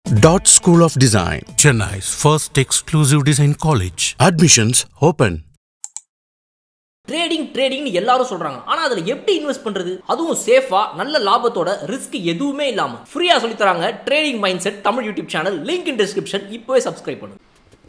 Dot School of Design. Chennai's first exclusive design college. Admissions open. Trading ட்ரேடிங்னு எல்லாரும் சொல்றாங்க ஆனா அதுல எப்படி இன்வெஸ்ட் பண்றது அதுவும் சேஃபா நல்ல லாபத்தோட ரிஸ்க் எதுவுமே இல்லாம ஃப்ரீயா சொல்லி தராங்க trading mind set Tamil YouTube channel link in description இப்போவே சப்ஸ்கிரைப் பண்ணுங்க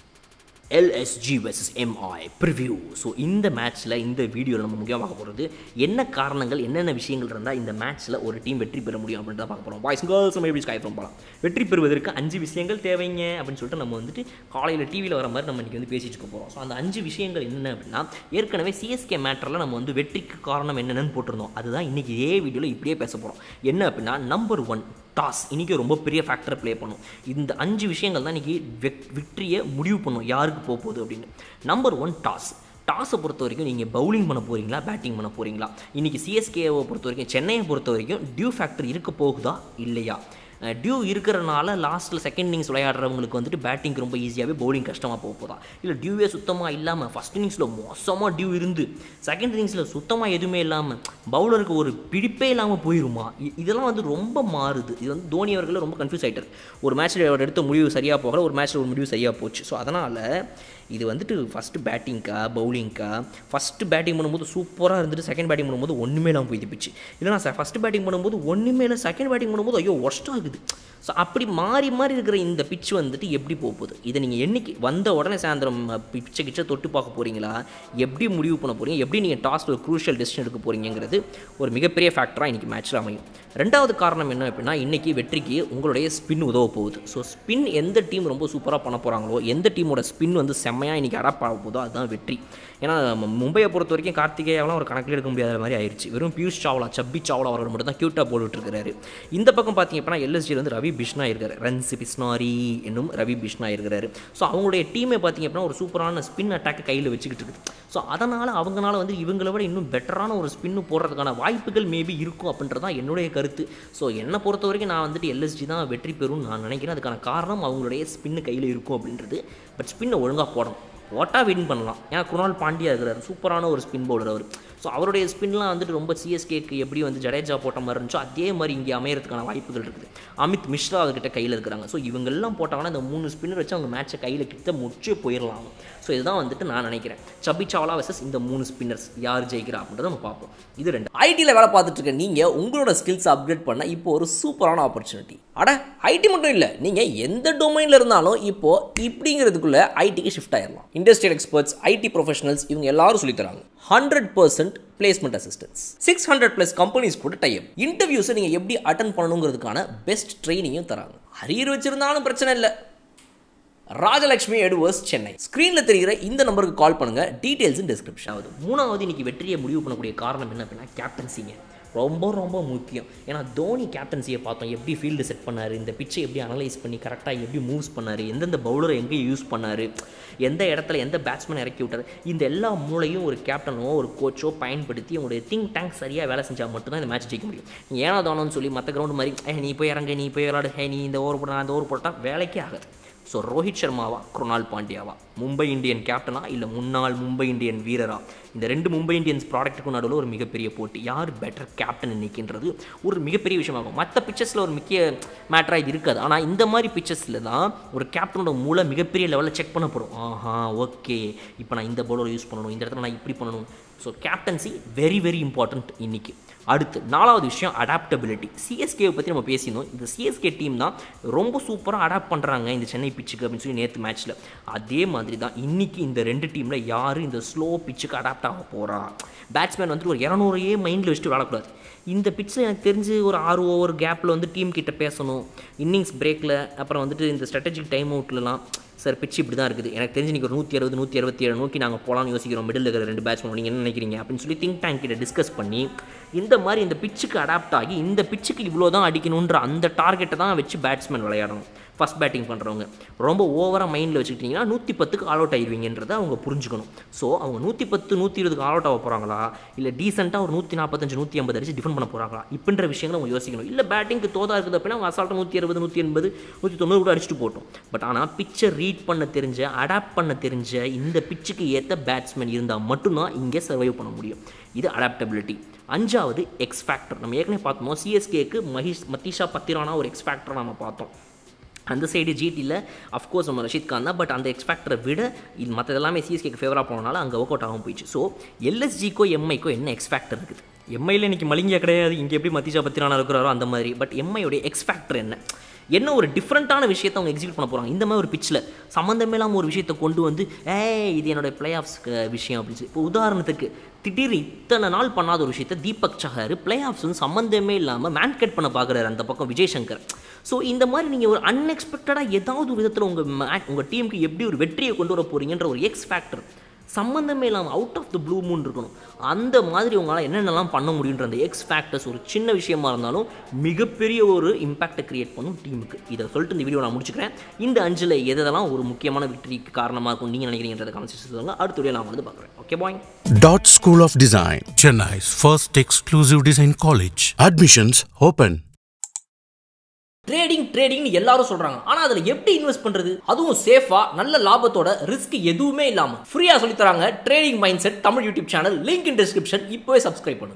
LSG versus MI preview so இந்த மேட்ச்சில் இந்த வீடியோவில் நம்ம முக்கியமாக பார்க்க போகிறது என்ன காரணங்கள் என்னென்ன விஷயங்கள் இருந்தால் இந்த மேட்ச்சில் ஒரு டீம் வெற்றி பெற முடியும் அப்படின்றத பார்க்க போகிறோம் பாய்ஸ் கேர்ள்ஸ் நம்ம எப்படி ஸ்கை ஃப்ரம் போகலாம் வெற்றி பெறுவதற்கு அஞ்சு விஷயங்கள் தேவைங்க அப்படின்னு சொல்லிட்டு நம்ம வந்துட்டு காலையில் டிவியில் வர மாதிரி நம்ம இன்றைக்கி வந்து பேசிட்டு இருக்க போகிறோம் ஸோ அந்த அஞ்சு விஷயங்கள் என்னென்ன அப்படின்னா ஏற்கனவே சிஎஸ்கே மேட்டரில் நம்ம வந்து வெற்றிக்கு காரணம் என்னென்னு போட்டிருந்தோம் அதுதான் இன்றைக்கி இதே வீடியோவில் இப்படியே பேச போகிறோம் என்ன அப்படின்னா நம்பர் ஒன் டாஸ் இன்றைக்கி ரொம்ப பெரிய ஃபேக்டரை ப்ளே பண்ணும் இந்த அஞ்சு விஷயங்கள் தான் இன்றைக்கி விக்ட்ரியை முடிவு பண்ணும் யாருக்கு போக போகுது அப்படின்னு நம்பர் ஒன் டாஸ் டாஸை பொறுத்த வரைக்கும் நீங்கள் பவுலிங் பண்ண போகிறீங்களா பேட்டிங் பண்ண போகிறீங்களா இன்றைக்கி சிஎஸ்கேவை பொறுத்த வரைக்கும் சென்னையை பொறுத்த வரைக்கும் டியூ ஃபேக்டர் இருக்க போகுதா இல்லையா டியூ இருக்கிறனால லாஸ்ட்டில் செகண்ட் இன்னிங்ஸ் விளையாடுறவங்களுக்கு வந்துட்டு பேட்டிங் ரொம்ப ஈஸியாகவே பவுலிங் கஷ்டமாக போக போதா இல்லை டியூவே சுத்தமாக இல்லாமல் ஃபஸ்ட் இன்னிங்ஸில் மோசமாக டியூ இருந்து செகண்ட் இன்னிங்ஸில் சுத்தமாக எதுவுமே இல்லாமல் பவுலருக்கு ஒரு பிடிப்பே இல்லாமல் போயிருமா இ- இதெல்லாம் வந்து ரொம்ப மாறுது இது வந்து தோனி அவர்கள் ரொம்ப கன்ஃபியூஸ் ஆகிட்டார் ஒரு மேட்ச்சில் அவர் எடுத்த முடிவு சரியாக போகல ஒரு மேட்ச்சில் ஒரு முடிவு சரியாக போச்சு ஸோ அதனால் இது வந்துட்டு ஃபஸ்ட்டு பேட்டிங்க்கா பவுலிங்க்கா ஃபஸ்ட்டு பேட்டிங் பண்ணும்போது சூப்பராக இருந்துட்டு செகண்ட் பேட்டிங் பண்ணும்போது ஒன்றுமே இல்லாமல் போய் போச்சு இல்லைனா ஃபஸ்ட்டு பேட்டிங் பண்ணும்போது ஒன்றுமே இல்லை செகண்ட் பேட்டிங் பண்ணும்போது ஐயோ ஒஸ்ட்டாக இருக்குது ஸோ அப்படி மாறி மாறி இருக்கிற இந்த பிட்ச் வந்துட்டு எப்படி போக போகுது இதை நீங்கள் என்னைக்கு வந்த உடனே சாயந்தரம் பிச்சை கிச்சை தொட்டு பார்க்க போகிறீங்களா எப்படி முடிவு பண்ண போகிறீங்க எப்படி நீங்கள் டாஸில் ஒரு க்ரூஷியல் டெசிஷன் எடுக்க போகிறீங்கிறது ஒரு மிகப்பெரிய ஃபேக்டராக இன்றைக்கி மேட்ச்சில் அமையும் ரெண்டாவது காரணம் என்ன அப்படின்னா இன்றைக்கி வெற்றிக்கு உங்களுடைய ஸ்பின் உதவ போகுது ஸோ ஸ்பின் எந்த டீம் ரொம்ப சூப்பராக பண்ண போகிறாங்களோ எந்த டீமோட ஸ்பின் வந்து செம்மையாக இன்றைக்கி அடாப்ட் ஆக போதோ அதுதான் வெற்றி ஏன்னா ம- மும்பையை பொறுத்த வரைக்கும் கார்த்திகேயெல்லாம் ஒரு கணக்கில் எடுக்க முடியாத மாதிரி ஆயிடுச்சு வெறும் பியூஷ் சாவ்லா சப்பி சாவ்லா அவர்கள் மட்டும் தான் க்யூட்டாக போட்டுட்டு இருக்காரு இந்த பக்கம் பார்த்தீங்க அப்படின்னா எல்எஸ்ஜியில் வந்து ரவி பிஷ்னா இருக்காரு ரன்ஸ் பிஸ்னாரி என்னும் ரவி பிஷ்னா இருக்கிறாரு ஸோ அவங்களுடைய டீமே பார்த்தீங்க அப்படின்னா ஒரு சூப்பரான ஸ்பின் அட்டாக் கையில் வச்சுக்கிட்டு இருக்குது ஸோ அதனால் அவங்களால வந்து இவங்களை விட இன்னும் பெட்டரான ஒரு ஸ்பின்னு போடுறதுக்கான வாய்ப்புகள் மேபி இருக்கும் அப்படின்றது தான் என்னுடைய கருத்து ஸோ என்னை பொறுத்த வரைக்கும் நான் வந்துட்டு எல்எஸ்ஜி தான் வெற்றி பெறும்னு நான் நினைக்கிறேன் அதுக்கான காரணம் அவங்களுடைய ஸ்பின்னு கையில் இருக்கும் அப்படின்றது பட் ஸ்பின்னை ஒழுங்காக போடணும் போட்டால் வின் பண்ணலாம் ஏன்னா குணால் பாண்டியா இருக்கிறார் சூப்பரான ஒரு ஸ்பின் பவுலர் அவர் ஸோ அவருடைய ஸ்பின்லாம் வந்துட்டு ரொம்ப சிஎஸ்கேக்கு எப்படி வந்து ஜடேஜா போட்ட மாதிரி இருந்துச்சோ அதே மாதிரி இங்கே அமையறதுக்கான வாய்ப்புகள் இருக்குது அமித் மிஸ்ரா அவர்கிட்ட கையில் இருக்கிறாங்க ஸோ இவங்கெல்லாம் போட்டாங்கன்னா இந்த மூணு ஸ்பின்னர் வச்சு அவங்க மேட்சை கையில் கிட்ட முடிச்சே போயிடலாம் ஸோ இதுதான் வந்துட்டு நான் நினைக்கிறேன் சபி சாவ்லா வர்சஸ் இந்த மூணு ஸ்பின்னர்ஸ் யார் ஜெயிக்கிறா அப்படின்றத நம்ம பார்ப்போம் இது ரெண்டு ஐடியில் வேலை பார்த்துட்டு இருக்க நீங்கள் உங்களோட ஸ்கில்ஸ் அப்கிரேட் பண்ண இப்போ ஒரு சூப்பரான ஆப்பர்ச்சுனிட்டி அட ஐடி மட்டும் இல்லை நீங்கள் எந்த டொமைனில் இருந்தாலும் இப்போ இப்படிங்கிறதுக்குள்ள ஐடிக்கு ஷிஃப்ட் ஆயிடலாம் இண்டஸ்ட்ரியல் எக்ஸ்பர்ட்ஸ் ஐடி ப்ரொஃபஷனல்ஸ் இவங்க எல்லாரும் சொல்லித் தராங்க hundred percent placement assistance six hundred plus companies கூட டைப் இன்டர்வியூஸை நீங்கள் எப்படி அட்டன் பண்ணணுங்கிறதுக்கான பெஸ்ட் ட்ரைனிங்கும் தராங்க அரியர் வச்சிருந்தாலும் பிரச்சனை இல்லை ராஜலட்சுமி எடுவர்ஸ் சென்னை ஸ்க்ரீனில் தெரிகிற இந்த நம்பருக்கு கால் பண்ணுங்க டீடைல்ஸ் டிஸ்கிரிப்ஷன் ஆகுது மூணாவது இன்னைக்கு வெற்றியை முடிவு பண்ணக்கூடிய காரணம் என்ன அப்படின்னா கேப்டன்சிங்க ரொம்ப ரொம்ப முக்கியம் ஏன்னா தோனி கேப்டன்சியை பார்த்தோம் எப்படி ஃபீல்டு செட் பண்ணார் இந்த பிச்சை எப்படி அனலைஸ் பண்ணி கரெக்டாக எப்படி மூவ்ஸ் பண்ணார் எந்தெந்த பவுலரை எங்கே யூஸ் பண்ணார் எந்த இடத்துல எந்த பேட்ஸ்மேன் இறக்கி விட்டார் இந்த எல்லா மூளையும் ஒரு கேப்டனோ ஒரு கோச்சோ பயன்படுத்தி உங்களுடைய திங்க் டேங்க் சரியாக வேலை செஞ்சால் மட்டும்தான் இந்த மேட்ச் ஜெயிக்க முடியும் நீ ஏனா தானோன்னு சொல்லி மற்ற கிரவுண்ட் மாதிரி "ஏ, நீ போய் இறங்க நீ போய் விளாடு ஹே நீ இந்த ஓவர் போட நான் இந்த ஓவர் போட்டால் வேலைக்கே ஆகாது ஸோ ரோஹித் சர்மாவா குருணால் பாண்டியாவா மும்பை இந்தியன் கேப்டனா இல்லை முன்னாள் மும்பை இந்தியன் வீரரா இந்த ரெண்டு மும்பை இந்தியன்ஸ் ப்ராடக்ட்டுக்கும் நடுவில் ஒரு மிகப்பெரிய போட்டி யார் பெட்டர் கேப்டன் இன்னைக்குன்றது ஒரு மிகப்பெரிய விஷயமாகும் மற்ற பிக்சர்ஸில் ஒரு முக்கிய மேட்டராக இது இருக்காது ஆனால் இந்த மாதிரி பிக்சர்ஸில் தான் ஒரு கேப்டனோட மூளை மிகப்பெரிய லெவலில் செக் பண்ணப்படும் ஆஹா ஓகே இப்போ நான் இந்த பவுலர் யூஸ் பண்ணணும் இந்த இடத்துல நான் இப்படி பண்ணணும் so captaincy very very important இன்னைக்கு அடுத்து நாலாவது விஷயம் அடாப்டபிலிட்டி சிஎஸ்கேவை பற்றி நம்ம பேசியிருந்தோம் இந்த சிஎஸ்கே டீம் தான் ரொம்ப சூப்பராக அடாப்ட் பண்ணுறாங்க இந்த சென்னை பிச்சுக்கு அப்படின்னு சொல்லி நேற்று மேட்ச்சில் அதே மாதிரி தான் இன்னைக்கு இந்த ரெண்டு டீமில் யார் இந்த ஸ்லோ பிச்சுக்கு அடாப்ட் ஆக போகிறா பேட்ஸ்மேன் வந்துட்டு ஒரு இரநூறையே மைண்டில் வச்சுட்டு விளாடக்கூடாது இந்த பிச்சில் எனக்கு தெரிஞ்சு ஒரு ஆறு ஓவர் கேப்பில் வந்து டீம் கிட்ட பேசணும் இன்னிங்ஸ் பிரேக்கில் அப்புறம் வந்துட்டு இந்த ஸ்ட்ராட்டஜிக் டைம் அவுட்லலாம் சார் பிச் இப்படி தான் இருக்குது எனக்கு தெரிஞ்சு நீங்கள் ஒரு நூற்றி அறுபது நூற்றி அறுபத்தி ஏழு நோக்கி நாங்கள் போகலான்னு யோசிக்கிறோம் மிடில் இருக்கிற ரெண்டு பேட்ஸ்மேன் நீங்கள் என்ன நினைக்கிறீங்க அப்படின்னு சொல்லி திங்க் டேங்க் கிட்ட டிஸ்கஸ் பண்ணி இந்த மாதிரி இந்த பிச்சுக்கு அடாப்ட் ஆகி இந்த பிச்சுக்கு இவ்வளோ தான் அடிக்கணுன்ற அந்த டார்கெட்டை தான் வச்சு பேட்ஸ்மேன் விளையாடணும் ஃபஸ்ட் பேட்டிங் பண்ணுறவங்க ரொம்ப ஓவராக மைண்டில் வச்சுக்கிட்டிங்கன்னா நூற்றி பத்துக்கு ஆல் அவுட் ஆயிடுவீங்கன்றதை அவங்க புரிஞ்சுக்கணும் ஸோ அவங்க நூற்றி பத்து நூற்றி இருபதுக்கு ஆல் அவுட் ஆக போகிறாங்களா இல்லை டீசெண்டாக ஒரு நூற்றி நாற்பத்தஞ்சு நூற்றி ஐம்பது அடிச்சு டிஃபெண்ட் பண்ண போகிறாங்களா இப்படின்ற விஷயங்களை அவங்க யோசிக்கணும் இல்லை பேட்டிங்க்கு தோதா இருக்குது அப்படின்னா அவங்க அசால்ட்டாக நூற்றி அறுபது நூற்றி எண்பது நூற்றி தொண்ணூறு கூட அடிச்சுட்டு போட்டோம் பட் ஆனால் பிச்சை ரீட் பண்ண தெரிஞ்ச அடாப்ட் பண்ண தெரிஞ்ச இந்த பிச்சுக்கு ஏற்ற பேட்ஸ்மேன் இருந்தால் மட்டும்தான் இங்கே சர்வைவ் பண்ண முடியும் இது அடாப்டபிலிட்டி அஞ்சாவது எக்ஸ் ஃபேக்டர் நம்ம ஏற்கனவே பார்த்தோம் சிஎஸ்கேக்கு மஹிஷ் மத்திஷா பத்திரானா ஒரு எக்ஸ் ஃபேக்டரை நம்ம பார்த்தோம் அந்த சைடு ஜிடியில் அஃப்கோர்ஸ் நம்ம ரஷீத் கான் தான் பட் அந்த எக்ஸ்பேக்டரை விட இது மற்ற எல்லாமே சிஎஸ்கேக்கு ஃபேவராக போனனால அங்கே ஒர்க் அவுட் ஆகாமல் போயிடுச்சு ஸோ எல்எஸ்ஜிக்கோ எம்ஐக்கோ என்ன எக்ஸ்பேக்டர் இருக்குது எம்ஐயில் இன்னைக்கு மலிங்கியா கிடையாது இங்கே எப்படி மத்திஜா பத்திரானா இருக்கிறாரோ அந்த மாதிரி பட் எம்ஐயோடைய எக்ஸ்பேக்டர் என்ன என்ன ஒரு டிஃப்ரெண்ட்டான விஷயத்தை அவங்க எக்ஸிக்யூட் பண்ண போகிறாங்க இந்த மாதிரி ஒரு பிச்சில் சம்மந்தமே இல்லாமல் ஒரு விஷயத்தை கொண்டு வந்து ஏய் இது என்னோட பிளே ஆஃப்ஸ் விஷயம் அப்படின்னு சொல்லி இப்போ உதாரணத்துக்கு திடீர்னு இத்தனை நாள் பண்ணாத ஒரு விஷயத்தை தீபக் சஹர் பிளே ஆஃப்ஸ் வந்து சம்மந்தமே இல்லாமல் மேன் கட் பண்ண பார்க்குறாரு அந்த பக்கம் விஜய் சங்கர் ஸோ இந்த மாதிரி நீங்கள் ஒரு அன்எக்ஸ்பெக்டடாக ஏதாவது ஒரு விதத்தில் உங்கள் மே உங்கள் டீமுக்கு எப்படி ஒரு வெற்றியை கொண்டு வர போகிறீங்கன்ற ஒரு எக்ஸ் ஃபேக்டர் சம்மந்தமே இல்லாமல் out of the blue moon இருக்கணும் அந்த மாதிரி உங்களால் என்னென்னலாம் பண்ண முடியுன்ற அந்த எக்ஸ் ஃபேக்டர்ஸ் ஒரு சின்ன விஷயமா இருந்தாலும் மிகப்பெரிய ஒரு இம்பாக்டை கிரியேட் பண்ணும் டீமுக்கு இதை சொல்லிட்டு இந்த வீடியோ நான் முடிச்சுக்கிறேன் இந்த அஞ்சில் எதெல்லாம் ஒரு முக்கியமான வெற்றிக்கு காரணமாக இருக்கும் நீங்கள் நினைக்கிறீங்கன்றத காமிச்சு சொல்லுங்கள் அடுத்த வீடியோ நான் வந்து பார்க்குறேன் okay bye Dot School of Design. Chennai's first exclusive design college. Admissions open. Trading ட்ரேடிங்னு எல்லாரும் சொல்றாங்க ஆனா அதுல எப்படி இன்வெஸ்ட் பண்றது அதுவும் சேஃபா நல்ல லாபத்தோட ரிஸ்க் எதுவுமே இல்லாம ஃப்ரீயா சொல்லி தராங்க trading mind set Tamil YouTube channel link in description இப்போவே சப்ஸ்கிரைப் பண்ணுங்க